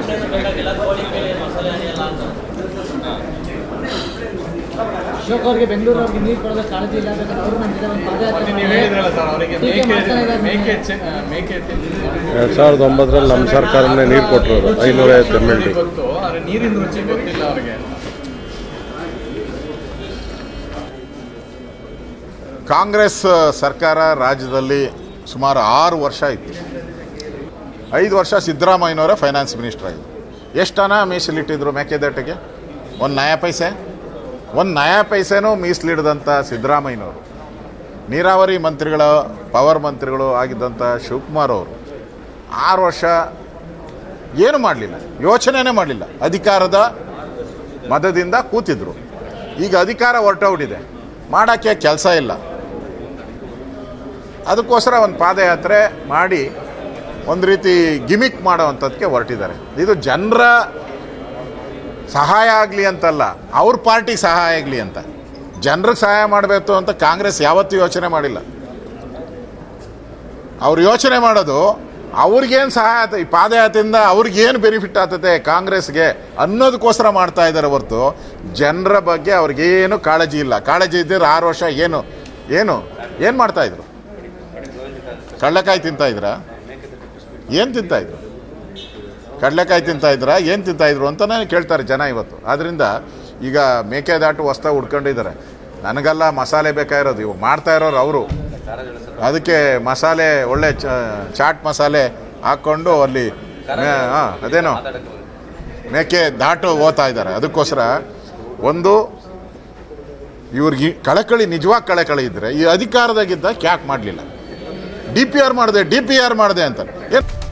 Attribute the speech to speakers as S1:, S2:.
S1: ಏನು ಬೇಕಾಗಿಲ್ಲ ಕೋಳಿ ಮೇಲೆ ಮಸಾಲೆ ಏನಿಲ್ಲ ಅಂತ
S2: ಅಶೋಕ್ ಅವ್ರಿಗೆ ಬೆಂಗಳೂರು ಅವ್ರಿಗೆ ನೀರು ಕೊಡೋದು ಕಾಳಜಿ ಇಲ್ಲ ಬೇಕಾದ್ರೆ ಅವರು ನಮ್ಮ ಜೊತೆ ಒಂದು ಪಾದಯಾತ್ರೆ
S3: ನೀವು ಹೇಳಿದ್ರಲ್ಲ ಸರ್ ಅವರಿಗೆ
S2: ಟೀಕೆ
S3: ಮೇಕೆ
S2: ಮಾಡ್ತಾ ಇದ್ದಾರೆ.
S3: ಮೇಕೆ ಚೆ- ಆ, ಮೇಕೆ ತಿಂದಿದ್ದು
S4: ಎರಡು ಸಾವಿರದ ಒಂಬತ್ತರಲ್ಲಿ ನಮ್ಮ ಸರ್ಕಾರನೇ ನೀರು ಕೊಟ್ಟರು ಐನೂರ ಐವತ್ತು ಎಮ್ ಎಲ್ ಡಿ
S3: ಗೊತ್ತು ಆದ್ರೆ ನೀರಿನ ರುಚಿ ಗೊತ್ತಿಲ್ಲ ಅವರಿಗೆ
S5: ಕಾಂಗ್ರೆಸ್ ಸರ್ಕಾರ ರಾಜ್ಯದಲ್ಲಿ ಸುಮಾರು ಆರು ವರ್ಷ ಇತ್ತು ಐದು ವರ್ಷ ಸಿದ್ದರಾಮಯ್ಯನವರೇ ಫೈನಾನ್ಸ್ ಮಿನಿಸ್ಟರ್ ಆಗಿದ್ರು ಎಷ್ಟು ಹಣ ಮೀಸಲಿಟ್ಟಿದ್ರು ಮೇಕೆದಾಟಿಗೆ ಒಂದು ನಯಾ ಪೈಸೆ ಒಂದು ನಯಾ ಪೈಸೆನೂ ಮೀಸಲಿಡಿದಂಥ ಸಿದ್ದರಾಮಯ್ಯನವರು ನೀರಾವರಿ ಮಂತ್ರಿಗಳ ಪವರ್ ಮಂತ್ರಿಗಳು ಆಗಿದ್ದಂಥ ಶಿವಕುಮಾರ್ ಅವರು ಆರು ವರ್ಷ ಏನು ಮಾಡಲಿಲ್ಲ ಯೋಚನೆನೇ ಮಾಡಲಿಲ್ಲ ಅಧಿಕಾರದ ಮದದಿಂದ ಕೂತಿದ್ರು ಈಗ ಅಧಿಕಾರ ಹೊರಟೋಗ್ಬಿಟ್ಟಿದೆ ಮಾಡೋಕ್ಕೆ ಕೆಲಸ ಇಲ್ಲ ಅದಕ್ಕೋಸ್ಕರ ಒಂದು ಪಾದಯಾತ್ರೆ ಮಾಡಿ ಒಂದು ರೀತಿ ಗಿಮಿಕ್ ಮಾಡೋವಂಥದ್ದಕ್ಕೆ ಹೊರಟಿದ್ದಾರೆ ಇದು ಜನರ ಸಹಾಯ ಆಗಲಿ ಅಂತಲ್ಲ ಅವ್ರ ಪಾರ್ಟಿಗೆ ಸಹಾಯ ಆಗಲಿ ಅಂತ ಜನರಿಗೆ ಸಹಾಯ ಮಾಡಬೇಕು ಅಂತ ಕಾಂಗ್ರೆಸ್ ಯಾವತ್ತೂ ಯೋಚನೆ ಮಾಡಿಲ್ಲ ಅವ್ರು ಯೋಚನೆ ಮಾಡೋದು ಅವ್ರಿಗೇನು ಸಹಾಯ ಆತ ಈ ಪಾದಯಾತ್ರೆಯಿಂದ ಅವ್ರಿಗೇನು ಬೆನಿಫಿಟ್ ಆಗ್ತದೆ ಕಾಂಗ್ರೆಸ್ಗೆ ಅನ್ನೋದಕ್ಕೋಸ್ಕರ ಮಾಡ್ತಾ ಇದ್ದಾರೆ ಹೊರತು ಜನರ ಬಗ್ಗೆ ಅವ್ರಿಗೇನು ಕಾಳಜಿ ಇಲ್ಲ ಕಾಳಜಿ ಇದ್ದರೆ ಆರು ವರ್ಷ ಏನು ಏನು ಏನು ಮಾಡ್ತಾ ಇದ್ರು ಕಡಲೆಕಾಯಿ ತಿಂತಾ ಇದ್ರಾ ಏನು ತಿಂತಾ ಇದ್ರು ಕಡಲೆಕಾಯಿ ತಿಂತಾ ಇದ್ರಾ ಏನು ತಿಂತಾ ಇದ್ರು ಅಂತಲೇ ಕೇಳ್ತಾರೆ ಜನ ಇವತ್ತು ಆದ್ದರಿಂದ ಈಗ ಮೇಕೆದಾಟು ಹೊಸ್ದಾಗಿ ಹುಡ್ಕೊಂಡಿದ್ದಾರೆ ನನಗೆಲ್ಲ ಮಸಾಲೆ ಬೇಕಾಗಿರೋದು ಇವಾಗ ಮಾಡ್ತಾ ಇರೋರು ಅವರು ಅದಕ್ಕೆ ಮಸಾಲೆ ಒಳ್ಳೆ ಚ ಚಾಟ್ ಮಸಾಲೆ ಹಾಕ್ಕೊಂಡು ಅಲ್ಲಿ ಹಾಂ ಅದೇನೋ ಮೇಕೆ ದಾಟು ಓದ್ತಾ ಇದ್ದಾರೆ ಅದಕ್ಕೋಸ್ಕರ ಒಂದು ಇವ್ರಿಗೆ ಕಳಕಳಿ ನಿಜವಾಗಿ ಕಳಕಳಿ ಇದ್ದರೆ ಈ ಅಧಿಕಾರದಾಗಿದ್ದ ಕ್ಯಾಕ್ ಮಾಡಲಿಲ್ಲ ಡಿ ಪಿ ಆರ್ ಮಾಡಿದೆ ಡಿ ಪಿ ಆರ್ ಮಾಡಿದೆ ಅಂತ ಏನು